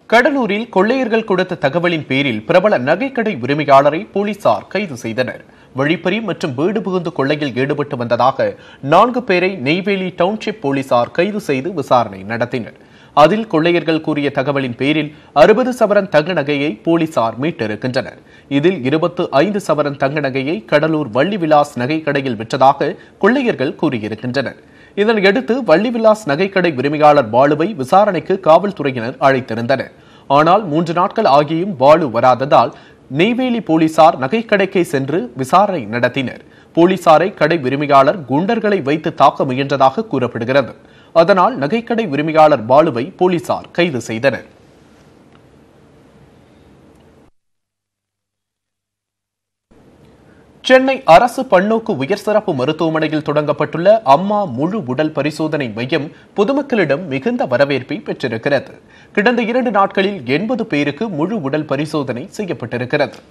கடலூரில் கொள்ளையர்கள் கொடுத்த தகவலின் பேரில் பிரபல நகைக்கடை உரிமையாளரை போலீசார் கைது செய்தனர் வழிப்பறி மற்றும் வீடு புகுந்து கொள்ளையில் ஈடுபட்டு வந்ததாக நான்கு பேரை நெய்வேலி டவுன்ஷிப் போலீசார் கைது செய்து விசாரணை நடத்தினர் அதில் கொள்ளையர்கள் கூறிய தகவலின் பேரில் அறுபது சவரன் தங்க நகையை போலீசார் மீட்டிருக்கின்றனர் இதில் இருபத்து ஐந்து சவரன் தங்க நகையை கடலூர் வள்ளிவிலாஸ் நகைக்கடையில் விற்றதாக கொள்ளையர்கள் கூறியிருக்கின்றனர் இதனையடுத்து வள்ளிவிலாஸ் நகைக்கடை உரிமையாளர் பாலுவை விசாரணைக்கு காவல்துறையினர் அழைத்திருந்தனர் ஆனால் மூன்று நாட்கள் ஆகியும் பாலு வராததால் நெய்வேலி போலீசார் நகைக்கடைக்கே சென்று விசாரணை நடத்தினர் போலீசாரை கடை உரிமையாளர் குண்டர்களை வைத்து தாக்க முயன்றதாக கூறப்படுகிறது அதனால் நகைக்கடை உரிமையாளர் பாலுவை போலீசார் கைது செய்தனர் சென்னை அரசு பன்னோக்கு உயர் சிறப்பு மருத்துவமனையில் தொடங்கப்பட்டுள்ள அம்மா முழு உடல் பரிசோதனை மையம் பொதுமக்களிடம் மிகுந்த வரவேற்பை பெற்றிருக்கிறது கடந்த இரண்டு நாட்களில் எண்பது பேருக்கு முழு உடல் பரிசோதனை செய்யப்பட்டிருக்கிறது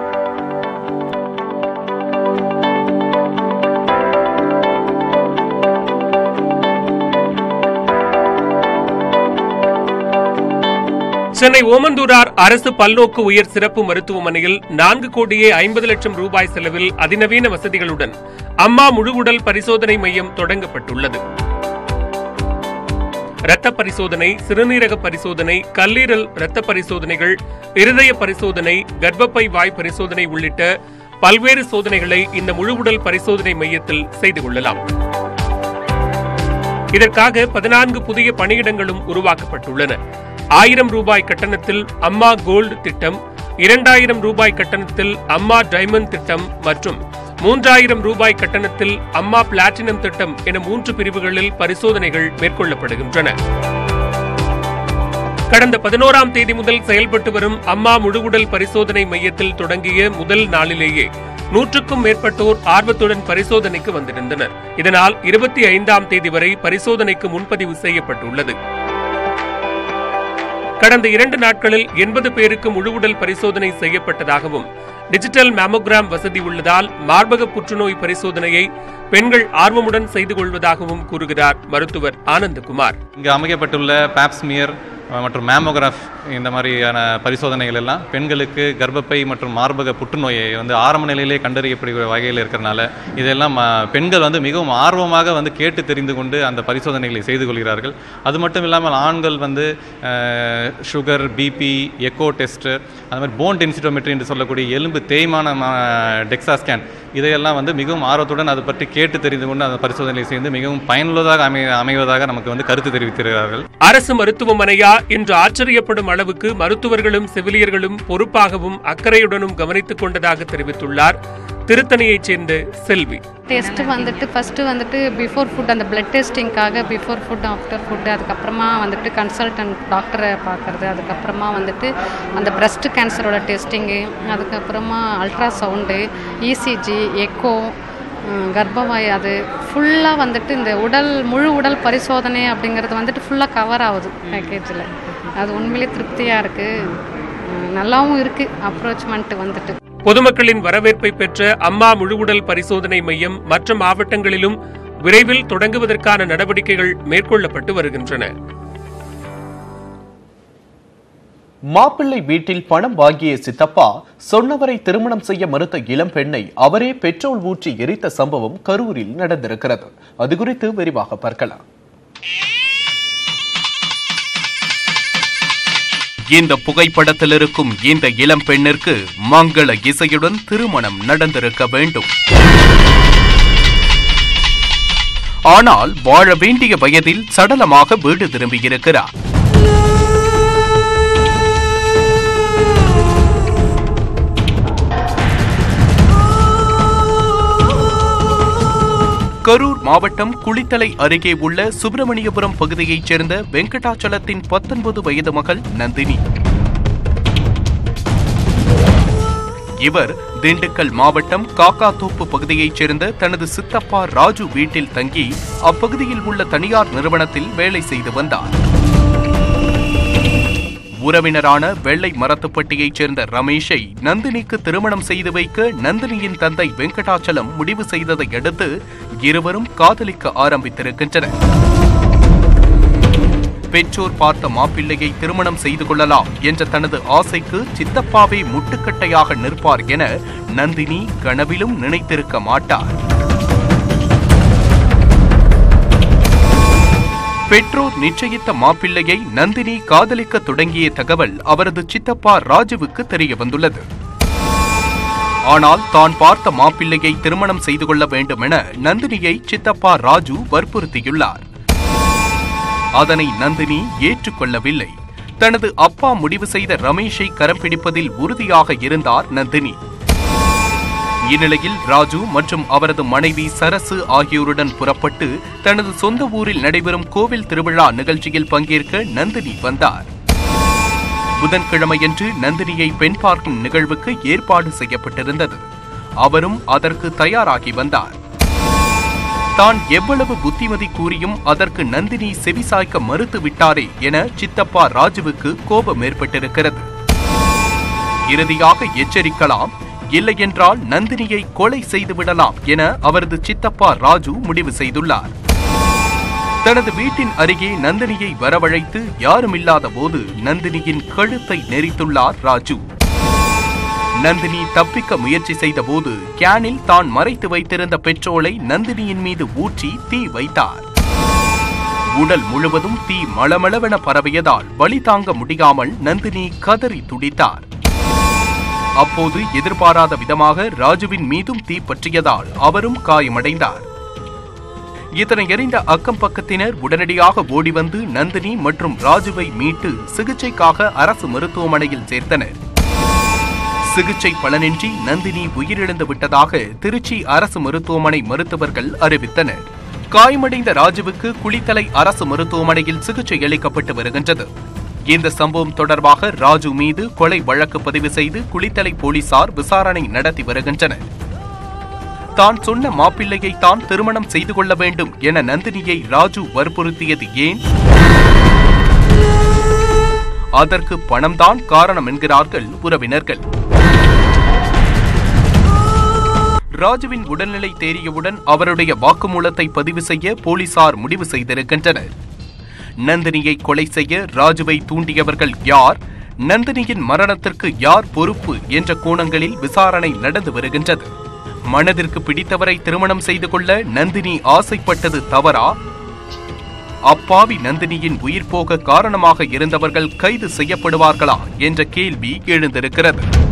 சென்னை ஓமந்தூரார் அரசு பல்நோக்கு உயர் சிறப்பு மருத்துவமனையில் நான்கு கோடியே ஐம்பது லட்சம் ரூபாய் செலவில் அதிநவீன வசதிகளுடன் அம்மா முழு உடல் பரிசோதனை மையம் தொடங்கப்பட்டுள்ளது இரத்த பரிசோதனை சிறுநீரக பரிசோதனை கல்லீரல் இரத்த பரிசோதனைகள் இருதய பரிசோதனை கர்ப்பப்பை வாய் பரிசோதனை உள்ளிட்ட பல்வேறு சோதனைகளை இந்த முழு உடல் பரிசோதனை மையத்தில் செய்து கொள்ளலாம் இதற்காக பதினான்கு புதிய பணியிடங்களும் உருவாக்கப்பட்டுள்ளன ஆயிரம் ரூபாய் கட்டணத்தில் அம்மா கோல்டு திட்டம் இரண்டாயிரம் ரூபாய் கட்டணத்தில் அம்மா டைமண்ட் திட்டம் மற்றும் மூன்றாயிரம் ரூபாய் கட்டணத்தில் அம்மா பிளாட்டினம் திட்டம் என மூன்று பிரிவுகளில் பரிசோதனைகள் மேற்கொள்ளப்படுகின்றன கடந்த பதினோராம் தேதி முதல் செயல்பட்டு வரும் அம்மா முழுவுடல் பரிசோதனை மையத்தில் தொடங்கிய முதல் நாளிலேயே நூற்றுக்கும் மேற்பட்டோர் ஆர்வத்துடன் பரிசோதனைக்கு வந்திருந்தனர் இதனால் இருபத்தி ஐந்தாம் தேதி வரை பரிசோதனைக்கு முன்பதிவு செய்யப்பட்டுள்ளது கடந்த இரண்டு நாட்களில் எண்பது பேருக்கு முழுவுடல் பரிசோதனை செய்யப்பட்டதாகவும் டிஜிட்டல் மேமோகிராம் வசதி உள்ளதால் மார்பக புற்றுநோய் பரிசோதனையை பெண்கள் ஆர்வமுடன் செய்து கொள்வதாகவும் கூறுகிறார் மருத்துவர் ஆனந்தகுமார் இங்கு அமைக்கப்பட்டுள்ள பேப்ஸ்மியர் மற்றும் மேமோகிராஃப் இந்த மாதிரியான பரிசோதனைகள் எல்லாம் பெண்களுக்கு கர்ப்பப்பை மற்றும் மார்பக புற்றுநோயை வந்து ஆரம்ப நிலையிலே கண்டறியக்கூடிய வகையில் இருக்கிறனால இதெல்லாம் ஆ, பெண்கள் வந்து மிகவும் ஆர்வமாக வந்து கேட்டு தெரிந்து கொண்டு அந்த பரிசோதனைகளை செய்து கொள்கிறார்கள் அது மட்டும் இல்லாமல் ஆண்கள் வந்து சுகர் பிபி எக்கோ டெஸ்ட்டு அது மாதிரி போன் டென்சிட்டோமெட்ரி என்று சொல்லக்கூடிய எலும்பு தேய்மான டெக்ஸா ஸ்கேன் இதையெல்லாம் வந்து மிகவும் ஆர்வத்துடன் அதை பற்றி கேட்டு தெரிந்து கொண்டு அந்த பரிசோதனை செய்து மிகவும் பயனுள்ளதாக அமை அமைவதாக நமக்கு வந்து கருத்து தெரிவித்திருக்கிறார்கள் அரசு மருத்துவமனையா என்று ஆச்சரியப்படும் அளவுக்கு மருத்துவர்களும் செவிலியர்களும் பொறுப்பாகவும் அக்கறையுடனும் கவனித்துக் கொண்டதாக தெரிவித்துள்ளார் திருத்தணியைச் சேர்ந்த செல்வி டெஸ்ட்டு வந்துட்டு ஃபஸ்ட்டு வந்துட்டு பிஃபோர் ஃபுட் அந்த பிளட் டெஸ்டிங்காக பிஃபோர் ஃபுட் ஆஃப்டர் ஃபுட் அதுக்கப்புறமா வந்துட்டு கன்சல்டன்ட் டாக்டரை பார்க்குறது அதுக்கப்புறமா வந்துட்டு அந்த பிரஸ்ட் கேன்சரோட டெஸ்டிங்கு அதுக்கப்புறமா அல்ட்ராசவுண்டு இசிஜி எக்கோ கர்ப்பவாய் அது ஃபுல்லாக வந்துட்டு இந்த உடல் முழு உடல் பரிசோதனை அப்படிங்கிறது வந்துட்டு ஃபுல்லாக கவர் ஆகுது பேக்கேஜில் அது உண்மையிலே திருப்தியாக இருக்குது நல்லாவும் இருக்குது அப்ரோச்மெண்ட் வந்துட்டு பொதுமக்களின் வரவேற்பை பெற்ற அம்மா முழுவுடல் பரிசோதனை மையம் மற்ற மாவட்டங்களிலும் விரைவில் தொடங்குவதற்கான நடவடிக்கைகள் மேற்கொள்ளப்பட்டு வருகின்றன மாப்பிள்ளை வீட்டில் பணம் வாங்கிய சித்தப்பா சொன்னவரை திருமணம் செய்ய மறுத்த இளம் பெண்ணை அவரே பெட்ரோல் ஊற்றி எரித்த சம்பவம் கரூரில் நடந்திருக்கிறது அது குறித்து விரிவாக பார்க்கலாம் இந்த புகைப்படத்தில் இருக்கும் இந்த இளம் பெண்ணிற்கு மங்கள இசையுடன் திருமணம் நடந்திருக்க வேண்டும் ஆனால் வாழ வேண்டிய வயதில் சடலமாக வீடு திரும்பியிருக்கிறார் கரூர் மாவட்டம் குளித்தலை அருகே உள்ள சுப்பிரமணியபுரம் பகுதியைச் சேர்ந்த வெங்கடாச்சலத்தின் பத்தொன்பது வயது மகள் நந்தினி இவர் திண்டுக்கல் மாவட்டம் காக்காத்தோப்பு பகுதியைச் சேர்ந்த தனது சித்தப்பா ராஜு வீட்டில் தங்கி அப்பகுதியில் உள்ள தனியார் நிறுவனத்தில் வேலை செய்து வந்தார் உறவினரான வெள்ளை மரத்துப்பட்டியைச் சேர்ந்த ரமேஷை நந்தினிக்கு திருமணம் செய்து வைக்க நந்தினியின் தந்தை வெங்கடாச்சலம் முடிவு செய்ததை அடுத்து இருவரும் காதலிக்க ஆரம்பித்திருக்கின்றனர் பெற்றோர் பார்த்த மாப்பிள்ளையை திருமணம் செய்து கொள்ளலாம் என்ற தனது ஆசைக்கு சித்தப்பாவே முட்டுக்கட்டையாக நிற்பார் என நந்தினி கனவிலும் நினைத்திருக்க மாட்டார் பெற்றோர் நிச்சயித்த மாப்பிள்ளையை நந்தினி காதலிக்க தொடங்கிய தகவல் அவரது சித்தப்பா ராஜுவுக்கு தெரிய வந்துள்ளது ஆனால் தான் பார்த்த மாப்பிள்ளையை திருமணம் செய்து கொள்ள வேண்டும் என நந்தினியை சித்தப்பா ராஜு வற்புறுத்தியுள்ளார் அதனை நந்தினி ஏற்றுக்கொள்ளவில்லை தனது அப்பா முடிவு செய்த ரமேஷை கரம் பிடிப்பதில் உறுதியாக இருந்தார் நந்தினி இந்நிலையில் ராஜு மற்றும் அவரது மனைவி சரசு ஆகியோருடன் புறப்பட்டு தனது சொந்த ஊரில் நடைபெறும் கோவில் திருவிழா நிகழ்ச்சியில் பங்கேற்க நந்தினி வந்தார் புதன்கிழமையன்று நந்தினியை பெண் பார்க்கும் நிகழ்வுக்கு ஏற்பாடு செய்யப்பட்டிருந்தது அவரும் அதற்கு தயாராகி வந்தார் தான் எவ்வளவு புத்திமதி கூறியும் அதற்கு நந்தினி செவிசாய்க்க மறுத்து விட்டாரே என சித்தப்பா ராஜுவுக்கு கோபம் ஏற்பட்டிருக்கிறது இறுதியாக எச்சரிக்கலாம் இல்லையென்றால் நந்தினியை கொலை செய்து விடலாம் என அவரது சித்தப்பா ராஜு முடிவு செய்துள்ளார் தனது வீட்டின் அருகே நந்தினியை வரவழைத்து யாருமில்லாத போது நந்தினியின் கழுத்தை நெரித்துள்ளார் ராஜு நந்தினி தப்பிக்க முயற்சி செய்தபோது கேனில் தான் மறைத்து வைத்திருந்த பெட்ரோலை நந்தினியின் மீது ஊற்றி தீ வைத்தார் உடல் முழுவதும் தீ மளமளவென பரவியதால் வலி தாங்க முடியாமல் நந்தினி கதறி துடித்தார் அப்போது எதிர்பாராத விதமாக ராஜுவின் மீதும் தீ பற்றியதால் அவரும் காயமடைந்தார் இதனை அறிந்த அக்கம் பக்கத்தினர் உடனடியாக ஓடி வந்து நந்தினி மற்றும் ராஜுவை மீட்டு சிகிச்சைக்காக அரசு மருத்துவமனையில் சேர்த்தனர் சிகிச்சை பலனின்றி நந்தினி உயிரிழந்து விட்டதாக திருச்சி அரசு மருத்துவமனை மருத்துவர்கள் அறிவித்தனர் காயமடைந்த ராஜுவுக்கு குளித்தலை அரசு மருத்துவமனையில் சிகிச்சை அளிக்கப்பட்டு வருகின்றது இந்த சம்பவம் தொடர்பாக ராஜு மீது கொலை வழக்கு பதிவு செய்து குளித்தலை போலீசார் விசாரணை நடத்தி வருகின்றனர் தான் சொன்ன மாப்பிள்ளையை தான் திருமணம் செய்து கொள்ள வேண்டும் என நந்தினியை ராஜு வற்புறுத்தியது ஏன் அதற்கு பணம்தான் காரணம் என்கிறார்கள் உறவினர்கள் ராஜுவின் உடல்நிலை தேறியவுடன் அவருடைய வாக்குமூலத்தை பதிவு செய்ய போலீசார் முடிவு செய்திருக்கின்றனர் நந்தினியை கொலை செய்ய ராஜுவை தூண்டியவர்கள் யார் நந்தினியின் மரணத்திற்கு யார் பொறுப்பு என்ற கோணங்களில் விசாரணை நடந்து வருகின்றது மனதிற்கு பிடித்தவரை திருமணம் செய்து கொள்ள நந்தினி ஆசைப்பட்டது தவறா அப்பாவி நந்தினியின் உயிர் போக காரணமாக இருந்தவர்கள் கைது செய்யப்படுவார்களா என்ற கேள்வி எழுந்திருக்கிறது